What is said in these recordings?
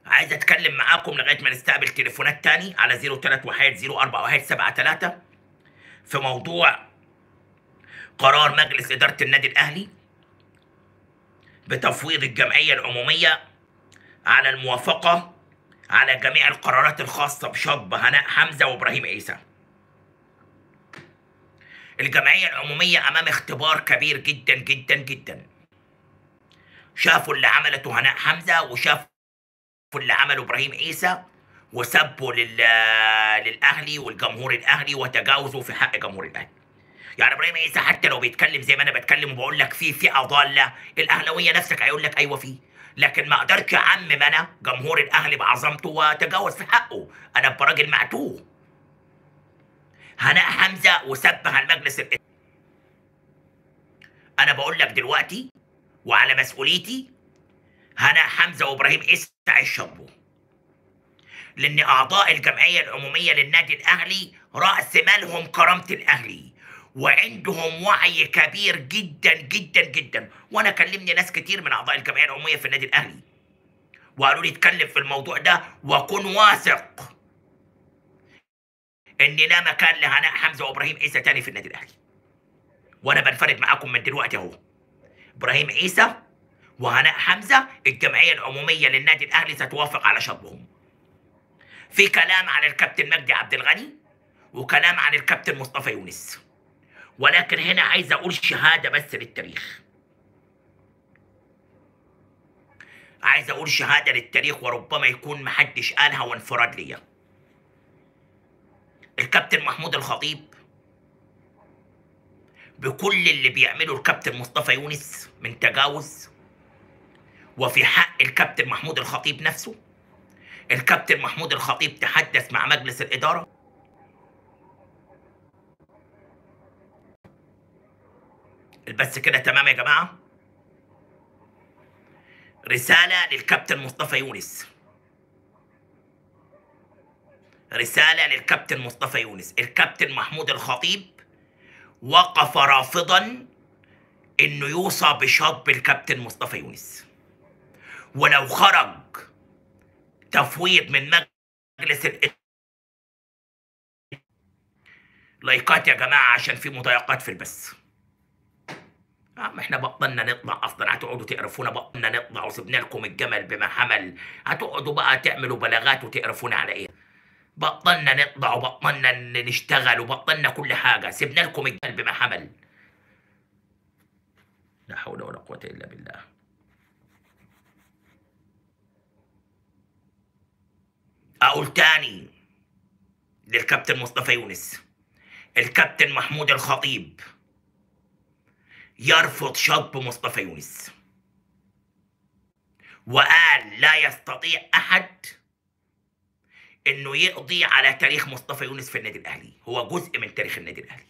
عايز اتكلم معاكم لغايه ما نستقبل تليفونات تاني على 031 في موضوع قرار مجلس اداره النادي الاهلي بتفويض الجمعيه العموميه على الموافقه على جميع القرارات الخاصه بشطب هناء حمزه وابراهيم عيسى الجمعيه العموميه امام اختبار كبير جدا جدا جدا شافوا اللي عملته هناء حمزه وشافوا اللي عمله ابراهيم عيسى وسبوا لل... للاهلي والجمهور الاهلي وتجاوزوا في حق جمهور الاهلي يعني ابراهيم عيسى حتى لو بيتكلم زي ما انا بتكلم وبقول لك في فئه ضاله الاهلاويه نفسك هيقول لك ايوه فيه لكن ما اقدرش اعمم انا جمهور الاهلي بعظمته واتجاوز في حقه انا براجل معتوه هناء حمزه وسبها المجلس ال... انا بقول لك دلوقتي وعلى مسؤوليتي هناء حمزه وابراهيم عيسى هيشربوا لان اعضاء الجمعيه العموميه للنادي الاهلي راس مالهم كرامه الاهلي وعندهم وعي كبير جدا جدا جدا وانا كلمني ناس كتير من اعضاء الجمعيه العموميه في النادي الاهلي وقالوا لي اتكلم في الموضوع ده وكن واثق ان لا مكان لهناء حمزه وابراهيم عيسى تاني في النادي الاهلي وانا بنفرد معاكم من دلوقتي اهو ابراهيم عيسى وهناء حمزه الجمعيه العموميه للنادي الاهلي ستوافق على شطبهم في كلام عن الكابتن مجدي عبد الغني وكلام عن الكابتن مصطفى يونس ولكن هنا عايز اقول شهاده بس للتاريخ عايز اقول شهاده للتاريخ وربما يكون محدش قالها وانفراد ليا الكابتن محمود الخطيب بكل اللي بيعمله الكابتن مصطفى يونس من تجاوز وفي حق الكابتن محمود الخطيب نفسه الكابتن محمود الخطيب تحدث مع مجلس الإدارة بس كده تمام يا جماعة رسالة للكابتن مصطفى يونس رسالة للكابتن مصطفى يونس الكابتن محمود الخطيب وقف رافضا انه يوصى بشطب الكابتن مصطفى يونس ولو خرج تفويض من مجلس ال... لايكات يا جماعه عشان في مضايقات في البث عم احنا بطلنا نطلع اصلا هتقعدوا تقرفونا بطلنا نطلع وسبنا لكم الجمل بما حمل هتقعدوا بقى تعملوا بلاغات وتقرفونا على ايه بطلنا نطلع وبطلنا نشتغل وبطلنا كل حاجه سيبنا لكم الجمل بما حمل لا حول ولا قوه الا بالله اقول تاني للكابتن مصطفى يونس الكابتن محمود الخطيب يرفض شطب مصطفى يونس وقال لا يستطيع احد انه يقضي على تاريخ مصطفى يونس في النادي الاهلي هو جزء من تاريخ النادي الاهلي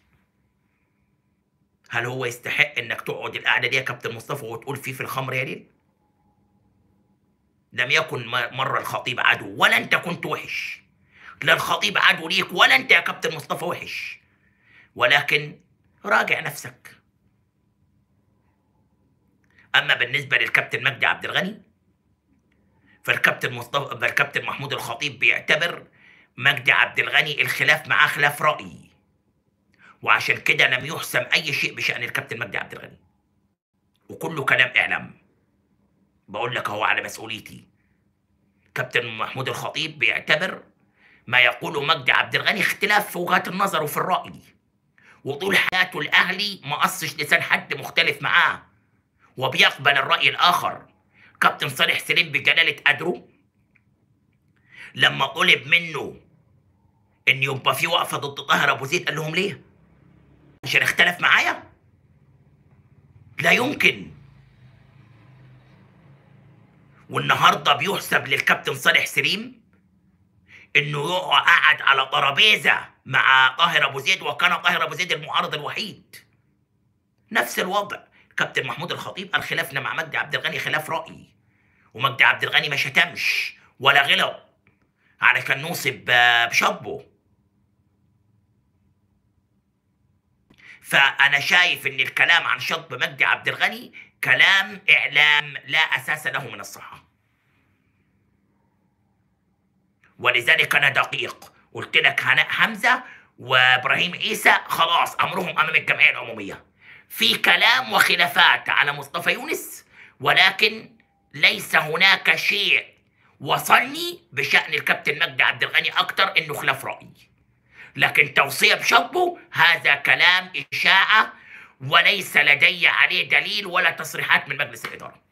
هل هو يستحق انك تقعد القعده دي يا كابتن مصطفى وتقول فيه في الخمر يا ليل لم يكن مرة الخطيب عدو ولا انت كنت وحش لا الخطيب عدو ليك ولا انت يا كابتن مصطفى وحش ولكن راجع نفسك اما بالنسبه للكابتن مجدي عبد الغني فالكابتن مصطفى فالكابتن محمود الخطيب بيعتبر مجدي عبد الغني الخلاف معاه خلاف راي وعشان كده لم يحسم اي شيء بشان الكابتن مجدي عبد الغني وكله كلام اعلام بقول لك هو على مسؤوليتي كابتن محمود الخطيب بيعتبر ما يقوله مجدي عبد الغني اختلاف في وجهات النظر وفي الرأي وطول حياته الأهلي ما قصش لسان حد مختلف معاه وبيقبل الرأي الآخر كابتن صالح سليم بجلالة قدره لما طلب منه ان يبقى في وقفه ضد طاهر ابو زيد قال لهم ليه؟ عشان اختلف معايا؟ لا يمكن والنهارده بيحسب للكابتن صالح سليم انه يقع قاعد على ترابيزه مع طاهر ابو زيد وكان طاهر ابو زيد المعارض الوحيد نفس الوضع كابتن محمود الخطيب قال خلافنا مع مجدي عبد الغني خلاف راي ومجدي عبد الغني ما شتمش ولا غلط على كان نوصب بشطبه فانا شايف ان الكلام عن شطب مجدي عبد الغني كلام اعلام لا اساس له من الصحه ولذلك انا دقيق قلت لك هناء حمزه وابراهيم عيسى خلاص امرهم امام الجمعيه العموميه في كلام وخلافات على مصطفى يونس ولكن ليس هناك شيء وصلني بشان الكابتن مجدي عبد الغني اكتر انه خلاف رايي لكن توصيه بشطبه هذا كلام اشاعه وليس لدي عليه دليل ولا تصريحات من مجلس الاداره